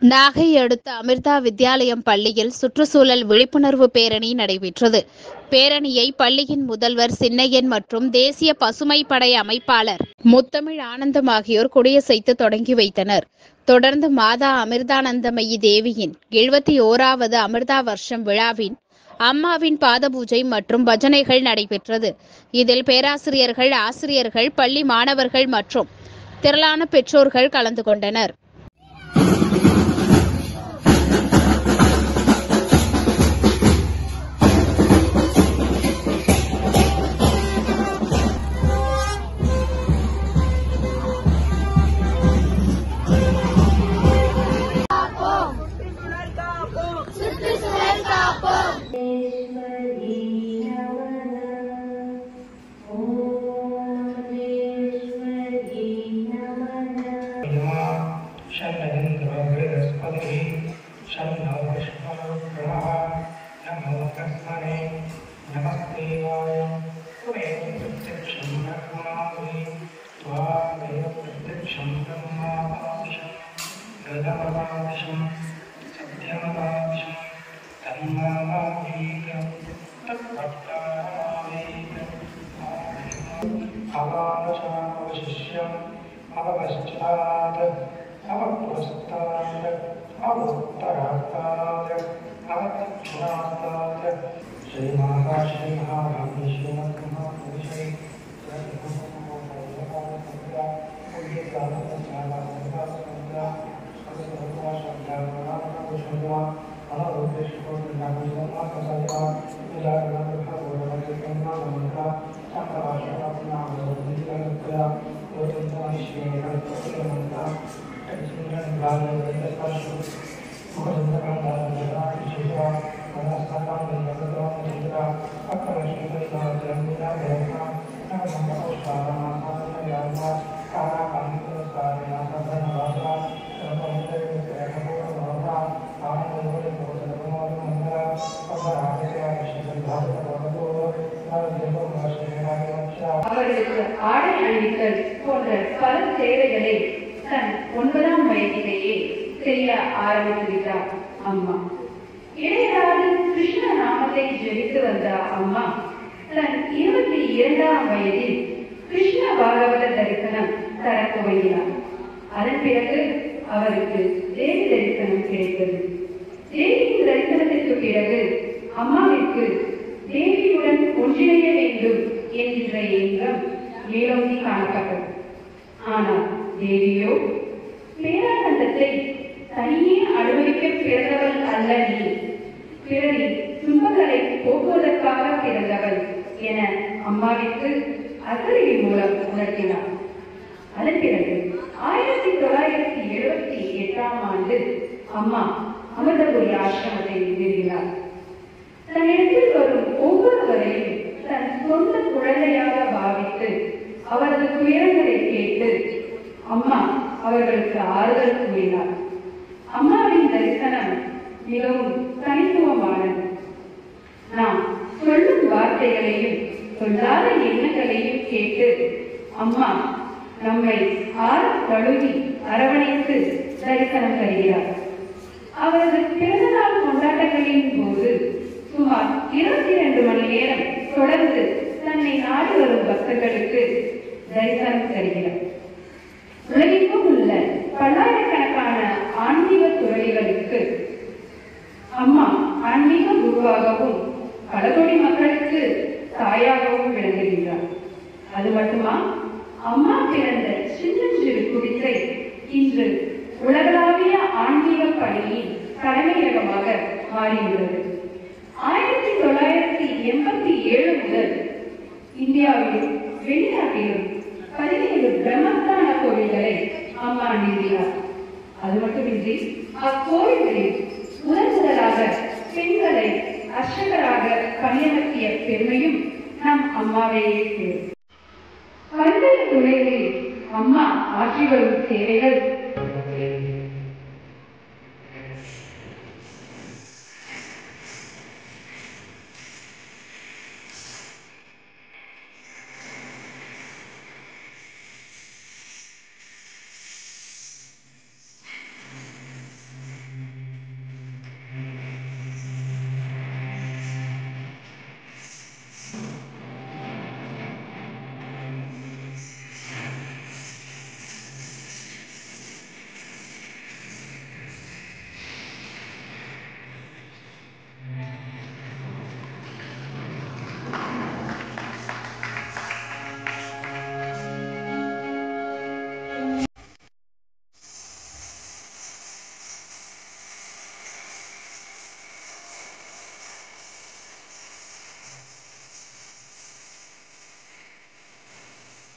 நாகை அடுத்த அமிர்தா வித்யாலயம் பள்ளியில் சுற்றுச்சூழல் விழிப்புணர்வு பேரணி நடைபெற்றது பேரணியை பள்ளியின் முதல்வர் சின்னையன் மற்றும் தேசிய பசுமை படை அமைப்பாளர் முத்தமிழ் ஆனந்தம் ஆகியோர் கொடியசைத்து தொடங்கி வைத்தனர் தொடர்ந்து மாதா அமிர்தானந்தமயி தேவியின் எழுபத்தி ஓராவது அமிர்தா வருஷம் விழாவின் அம்மாவின் பாத பூஜை மற்றும் பஜனைகள் நடைபெற்றது இதில் பேராசிரியர்கள் ஆசிரியர்கள் பள்ளி மாணவர்கள் மற்றும் திரளான பெற்றோர்கள் கலந்து கொண்டனர் अवशिष्यम् अवपश्चात् अवपुरस्तात् अवोत्तरात्तात् अवदक्षिणात्तात् श्रीमाता श्रीमहाराज्ञी श्रीमद्महापुरुषै அவர்களுக்கு ஆடை அணிவித்தல் போன்ற பல சேவைகளை தன் ஒன்பதாம் வயதிலேயே செய்ய ஆரம்பித்துவிட்டார் அம்மா இடையராது கிருஷ்ண நாமத்தை ஜெபித்து வந்த அம்மா தன் இருபத்தி இரண்டாம் வயதில் கிருஷ்ண பாகவத தரிசனம் தர துவங்கினார் அதன் பிறகு அவருக்கு தேவி தரிசனம் கிடைத்தது தேவியின் தரிசனத்திற்கு பிறகு அம்மாவிற்கு தேவியுடன் ஒன்றிணைய வேண்டும் என்கின்ற எண்ணம் மேலோங்கி காணப்பட்டது ஆனால் தேவியோ பேரானந்தத்தை தனியே அனுபவிக்க பிறந்தவள் அல்ல நீ பிறரின் துன்பங்களை போக்குவதற்காக பிறந்தவள் என அம்மாவிற்கு அசரிவி மூலம் உணர்த்தினார் அதன் பிறகு ஆயிரத்தி தொள்ளாயிரத்தி எழுபத்தி எட்டாம் ஆண்டு அம்மா அமிர்தபுரி ஆசிரமத்தை நிறுவினார் தன்னிடத்தில் வரும் ஒவ்வொருவரையும் தன் சொந்த குழந்தையாக பாவித்து அவரது துயரங்களை கேட்டு அம்மா அவர்களுக்கு ஆறுதல் கூறினார் அம்மாவின் தரிசனம் மிகவும் தனித்துவமானது நாம் சொல்லும் வார்த்தைகளையும் சொல்லாத எண்ணங்களையும் கேட்டு அம்மா நம்மை ஆற தழுவி அரவணைத்து தரிசனம் தருகிறார் அவரது பிறந்தநாள் கொண்டாட்டங்களின் போது சுமார் இருபத்தி இரண்டு மணி நேரம் தொடர்ந்து தன்னை நாடி வரும் பக்தர்களுக்கு தரிசனம் தருகிறார் உலகெங்கும் உள்ள பல்லாயிரக்கணக்கான ஆன்மீக துறவிகளுக்கு அம்மா ஆன்மீக குருவாகவும் பல கோடி மக்களுக்கு தாயாகவும் விளங்குகின்றார் அது மட்டுமா அம்மா பிறந்த சின்னஞ்சிறு குடிசை இன்று உலகளாவிய ஆன்மீக பணியின் தலைமையகமாக மாறியுள்ளது ஆயிரத்தி தொள்ளாயிரத்தி எண்பத்தி ஏழு முதல் இந்தியாவிலும் வெளிநாட்டிலும் பதினேழு பிரம்மஸ்தான கோவில்களை அம்மா நிறுவினார் அது மட்டுமின்றி அக்கோவில்களில் முதன் முதலாக பெண்களை அர்ச்சகராக பணியமர்த்திய பெருமையும் நம் அம்மாவையே சேரும் பல்வேறு துறைகளில் அம்மா ஆற்றி வரும் சேவைகள்